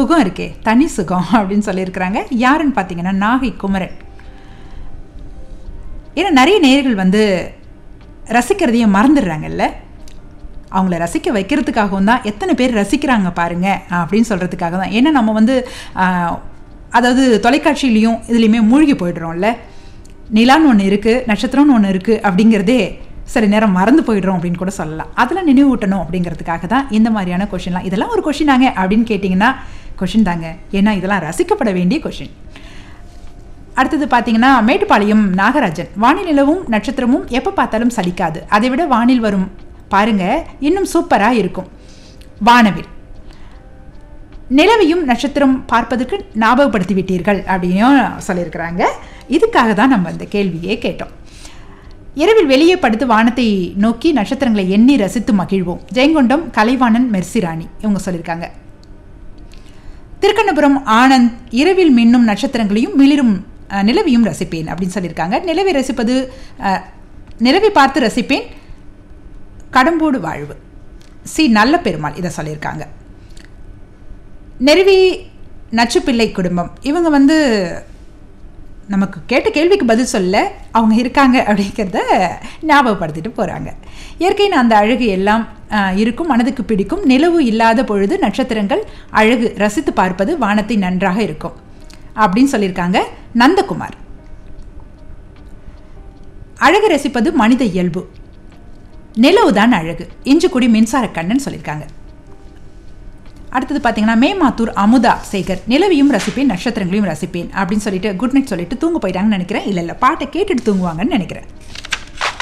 சுகம் இருக்கே தனி சுகம் அப்படின்னு சொல்லியிருக்கிறாங்க யாருன்னு பார்த்தீங்கன்னா நாகை குமரன் ஏன்னா நிறைய நேர்கள் வந்து ரசிக்கிறதையும் மறந்துடுறாங்கல்ல அவங்கள ரசிக்க வைக்கிறதுக்காகவும் தான் எத்தனை பேர் ரசிக்கிறாங்க பாருங்க அப்படின்னு சொல்கிறதுக்காக தான் ஏன்னா நம்ம வந்து ஆஹ், அதாவது தொலைக்காட்சியிலையும் இதுலேயுமே மூழ்கி போயிடுறோம்ல நிலான்னு ஒன்று இருக்குது நட்சத்திரம்னு ஒன்று இருக்குது அப்படிங்கிறதே சில நேரம் மறந்து போயிடுறோம் அப்படின்னு கூட சொல்லலாம் அதெல்லாம் நினைவூட்டணும் அப்படிங்கிறதுக்காக தான் இந்த மாதிரியான கொஷின்லாம் இதெல்லாம் ஒரு கொஷினாங்க அப்படின்னு கேட்டிங்கன்னா கொஷின் தாங்க ஏன்னா இதெல்லாம் ரசிக்கப்பட வேண்டிய கொஷின் அடுத்தது பார்த்தீங்கன்னா மேட்டுப்பாளையம் நாகராஜன் வானில் நிலவும் நட்சத்திரமும் எப்போ பார்த்தாலும் சலிக்காது அதை விட வானில் வரும் பாருங்க இன்னும் சூப்பராக இருக்கும் வானவில் நிலவையும் நட்சத்திரம் பார்ப்பதற்கு ஞாபகப்படுத்தி விட்டீர்கள் அப்படின்னும் சொல்லியிருக்கிறாங்க இதுக்காக தான் நம்ம இந்த கேள்வியே கேட்டோம் இரவில் வெளியே படுத்து வானத்தை நோக்கி நட்சத்திரங்களை எண்ணி ரசித்து மகிழ்வோம் ஜெயங்கொண்டம் கலைவாணன் மெர்சிராணி இவங்க சொல்லியிருக்காங்க திருக்கண்ணபுரம் ஆனந்த் இரவில் மின்னும் நட்சத்திரங்களையும் மிளிரும் அஹ், நிலவையும் ரசிப்பேன் அப்படின்னு சொல்லியிருக்காங்க நிலவை ரசிப்பது அஹ், நிலவை பார்த்து ரசிப்பேன் கடம்போடு வாழ்வு சி நல்ல பெருமாள் இதை சொல்லியிருக்காங்க நெருவி நச்சுப்பிள்ளை குடும்பம் இவங்க வந்து நமக்கு கேட்ட கேள்விக்கு பதில் சொல்ல அவங்க இருக்காங்க அப்படிங்கிறத ஞாபகப்படுத்திட்டு போகிறாங்க இயற்கையின் அந்த அழகு எல்லாம் ஆஹ், இருக்கும் மனதுக்கு பிடிக்கும் நிலவு இல்லாத பொழுது நட்சத்திரங்கள் அழகு ரசித்து பார்ப்பது வானத்தை நன்றாக இருக்கும் அப்படின்னு சொல்லியிருக்காங்க நந்தகுமார் அழகு ரசிப்பது மனித இயல்பு நிலவுதான் அழகு இஞ்சிக்குடி மின்சார கண்ணன் சொல்லியிருக்காங்க அடுத்தது பார்த்தீங்கன்னா மேமாத்தூர் அமுதா சேகர் நிலவையும் ரசிப்பேன் நட்சத்திரங்களையும் ரசிப்பேன் அப்படின்னு சொல்லிட்டு குட் நைட் சொல்லிட்டு தூங்க போயிட்டாங்கன்னு நினைக்கிறேன் இல்லை இல்லை பாட்டை கேட்டுட்டு தூங்குவாங்கன்னு நினைக்கிறேன்